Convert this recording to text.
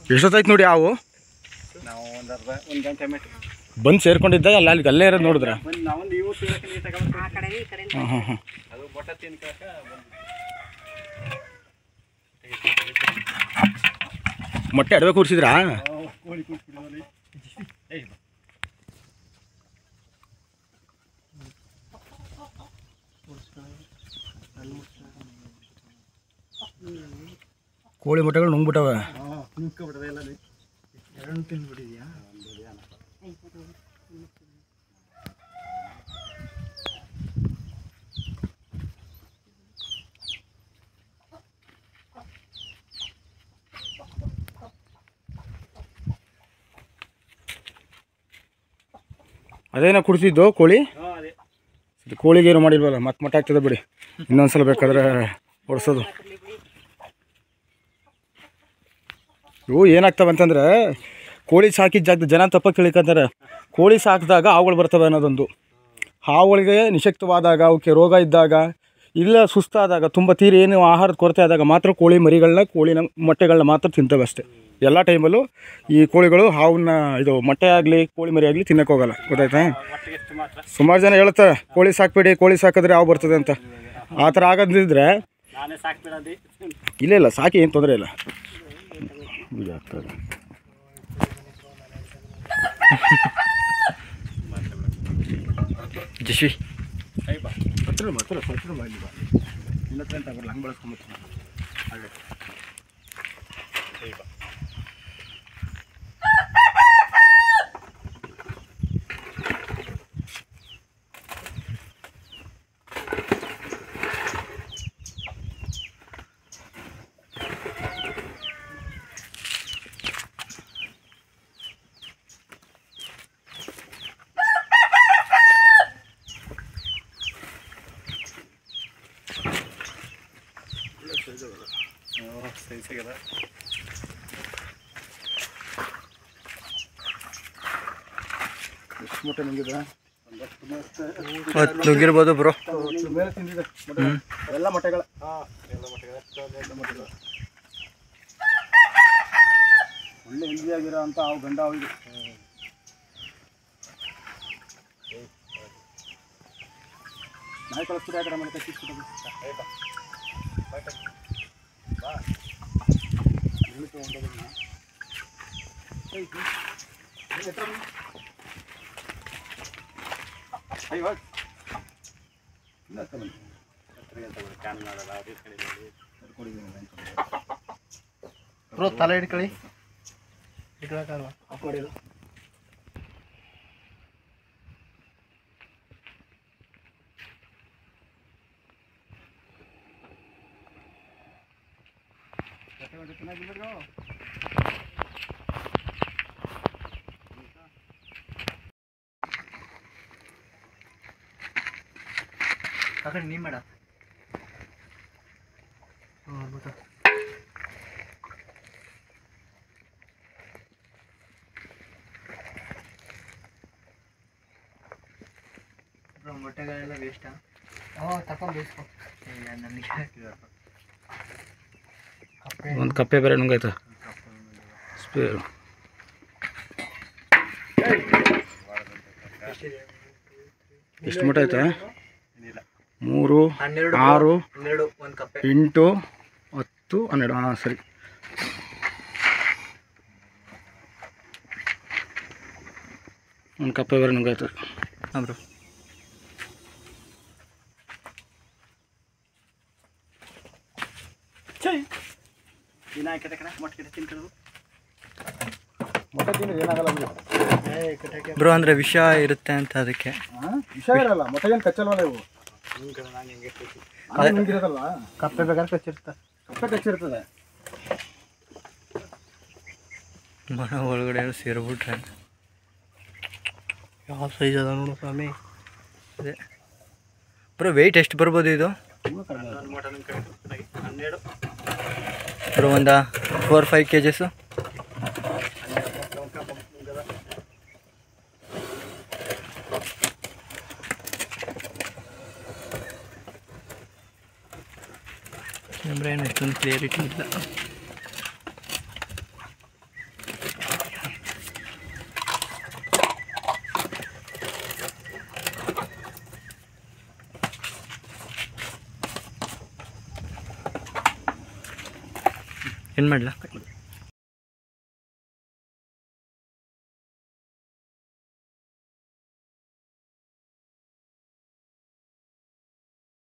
ಎಷ್ಟೊತ್ತಾಯ್ತು ನೋಡಿ ಹಾವು ನಾವು ಒಂದು ಅರ್ಧ ಒಂದು ಗಂಟೆ ಮೆಟ್ಟು ಬಂದು ಸೇರ್ಕೊಂಡಿದ್ದ ಅಲ್ಲಿ ಅಲ್ಲಿ ಅಲ್ಲೇ ಇರೋದು ನೋಡಿದ್ರ ಬಂದು ನಾವೊಂದು ಇವು ತಿನ್ನಕ್ಕೆ ನೀರು ತಗೊಂಡು ಆ ಕಡೆ ಈ ಕಡೆ ಹಾಂ ಹಾಂ ಹಾಂ ಅದು ಬೊಟ್ಟ ತಿನ್ಕಾಕ ಮೊಟ್ಟೆ ಅಡವೆ ಕೂರಿಸಿದ್ರಾ ಕೋಳಿ ಕೂತ್ಬಿಡೋದು ಏಯ್ ಬಾ. ಕೋಳಿ ಮೊಟ್ಟೆಗಳು ನುಂಗ್ಬಿಟ್ಟವೆ ಹಾಂ ತಿನ್ಕೊಬಿಡೋದು ಎಲ್ಲ ಎರಡು ತಿಂದ್ಬಿಟ್ಟಿದ್ಯಾ ಅದೇನೋ ಕುಡಿಸಿದ್ದು ಕೋಳಿ ಹಾಂ ಅದೇ ಇದು ಕೋಳಿಗೆ ಏನು ಮಾಡಿಲ್ವಲ್ಲ ಮತ್ತೆ ಮೊಟ್ಟೆ ಆಗ್ತದೆ ಬಿಡಿ ಇನ್ನೊಂದ್ಸಲ ಬೇಕಾದ್ರೆ ಹೊಡ್ಸೋದು ಇವು ಏನಾಗ್ತವೆ ಅಂತಂದ್ರೆ ಕೋಳಿ ಸಾಕಿದ ಜಾಗದ ಜನ ತಪ್ಪ ತಿಳ್ಕೊಂತಾರೆ ಕೋಳಿ ಸಾಕಿದಾಗ ಹಾವುಗಳು ಬರ್ತವೆ ಅನ್ನೋದೊಂದು ಹಾವುಗಳಿಗೆ ನಿಶಕ್ತವಾದಾಗ ಅವಕ್ಕೆ ರೋಗ ಇದ್ದಾಗ ಇಲ್ಲ ಸುಸ್ತಾದಾಗ ತುಂಬ ತೀರಿ ಏನು ಆಹಾರದ ಕೊರತೆ ಆದಾಗ ಮಾತ್ರ ಕೋಳಿ ಮರಿಗಳನ್ನ ಕೋಳಿನ ಮೊಟ್ಟೆಗಳನ್ನ ಮಾತ್ರ ತಿಂತವೆ ಅಷ್ಟೇ ಎಲ್ಲ ಟೈಮಲ್ಲೂ ಈ ಕೋಳಿಗಳು ಹಾವನ್ನ ಇದು ಮೊಟ್ಟೆ ಆಗಲಿ ಕೋಳಿ ಮರಿ ಆಗಲಿ ತಿನ್ನಕ್ಕೆ ಹೋಗಲ್ಲ ಗೊತ್ತಾಯ್ತಾ ಒಟ್ಟಿಗೆ ಎಷ್ಟು ಮಾತ್ರ ಸುಮಾರು ಜನ ಹೇಳ್ತಾರೆ ಕೋಳಿ ಸಾಕ್ಬೇಡಿ ಕೋಳಿ ಸಾಕಿದ್ರೆ ಯಾವ ಬರ್ತದೆ ಅಂತ ಆ ಥರ ಆಗದಿದ್ರೆ ನಾನೇ ಸಾಕ್ಬಿಡೋದು ಇಲ್ಲ ಇಲ್ಲ ಸಾಕಿ ಏನು ತೊಂದರೆ ಇಲ್ಲ ಇದು ಆಗ್ತದೆ ಜಶ್ವಿ ಕೈ ಬಾ ಹತ್ರ ಹತ್ರ ಹತ್ರ ಬಾ ಇಲ್ಲಿ ಬಾ ನಿನ್ನ ಹತ್ರ ಅಂತ ಬರಲ್ಲ ಹಂಗೆ ಬಳಸ್ಕೊಂಬತ್ತೀನಿ ಹಾಗೆ ಕೈ ಬಾ ಸೈಜ್ ಆಗ್ಯದ ಎಷ್ಟು ಮೊಟ್ಟೆ ನುಂಗಿದೆ ಒಂದಷ್ಟು ಮತ್ತೆ ನುಗ್ಗಿರ್ಬೋದು ಬ್ರೋ ಅಷ್ಟು ಮೇಲೆ ತಿಂದಿದೆ ಮೊಟ್ಟೆ ಎಲ್ಲ ಮೊಟ್ಟೆಗಳ ಹಾಂ ಎಲ್ಲ ಮಟ್ಟಿಗೆ ಎಲ್ಲ ಮಟ್ಟಿಗೆ ಒಳ್ಳೆ ಹೆಲ್ದಿ ಆಗಿರೋ ಅಂತ ಅವು ಗಂಡ ಅವು ಇದು ನಾಯಿ ಕಳಿಸ್ಬಿಟ್ಟು ಯಾಕಡೆ ಮಾಡ್ತಾ ಕಿತ್ಬಿಟ್ಟು ಕೈ ಬಾ ಬಾ ಕೈ. ಬಾ ಅಯ್ಯೋ ಹತ್ತಿರ ತಗೊಳ್ಳಿ ಕ್ಯಾನ್ ಮಾಡಲ್ಲ ಅದೇ ಕಡೆ ಮಾಡಿ ಬ್ರೋ ತಲೆ ಹಿಡ್ಕೊಳ್ಳಿ ಹಿಡ್ಕೊಳಕ್ಕಾಗಲ್ಲ ಆಫ್ ಮಾಡಿದ್ದು ಆ ಕಡೆ ನೀ ಮಾಡ ಬ್ರೋ ಮೊಟ್ಟೆಗಳೆಲ್ಲ ವೇಸ್ಟಾ ಹಾಂ ತಗೊಂಡು ಬೇಯಿಸ್ಕೊ ಇಲ್ಲ ನನಗೆ ಹಾಕಿದ್ರು ಕಪ್ಪೆ ಒಂದು ಕಪ್ಪೆ ಬೇರೆ ನುಂಗಾಯ್ತು ಸ್ಪೇರು ಎಷ್ಟು ಮೊಟ್ಟೆ ಆಯ್ತಾ ಏನಿಲ್ಲ ಮೂರು ಹನ್ನೆರಡು ಆರು ಹನ್ನೆರಡು ಒಂದು ಕಪ್ಪೆ ಎಂಟು ಹತ್ತು ಹನ್ನೆರಡು ಹಾಂ ಸರಿ ಒಂದು ಕಪ್ಪೆ ಬೇರೆ ನುಂಗಾಯ್ತು ಹಾಂ ಬ್ರೋ ದಿನ ಹಾಕಿದ ಕಣ ಮೊಟ್ಟೆ ತಿನ್ಕೊಳ್ಳೋದು ಮೊಟ್ಟೆ ತಿಂದ್ರೆ ಏನಾಗಲ್ಲ ಬಿಡು ಬ್ರೋ ಅಂದರೆ ವಿಷ ಇರುತ್ತೆ ಅಂತ ಅದಕ್ಕೆ ವಿಷ ಇರಲ್ಲ ಮೊಟ್ಟೆ ಏನು ಕಚ್ಚಲ್ವಲ್ಲ ಇವು ನಾನು ಹೆಂಗೆ ಎಷ್ಟೈತಿ ಅದು ನುಂಗಿರೋದಲ್ವಾ ಕಪ್ಪೆ ಬೇಕಾದ್ರೆ ಕಚ್ಚಿರ್ತ ಕಪ್ಪೆ ಕಚ್ಚಿರ್ತದೆ ಮನ ಒಳಗಡೆ ಏನೋ ಸೇರಿಬಿಟ್ರೆ ಯಾವ ಸೈಜ್ ಅದ ನೋಡು ಸ್ವಾಮಿ ಅದೇ ಬ್ರೋ ವೆಯ್ಟ್ ಎಷ್ಟು ಬರ್ಬೋದು ಇದು ನಾನು ಮಟನ್ ಕಡೆ ಹನ್ನೆರಡು ಬ್ರೋ ಒಂದು ಫೋರ್ ಫೈವ್ ಕೆ ಜಿಸು ಕ್ಯಾಮ್ರಾ ಏನು ಇಷ್ಟೊಂದು ಕ್ಲಿಯರಿಟಿ ಇಲ್ಲ ಏನು ಮಾಡಲ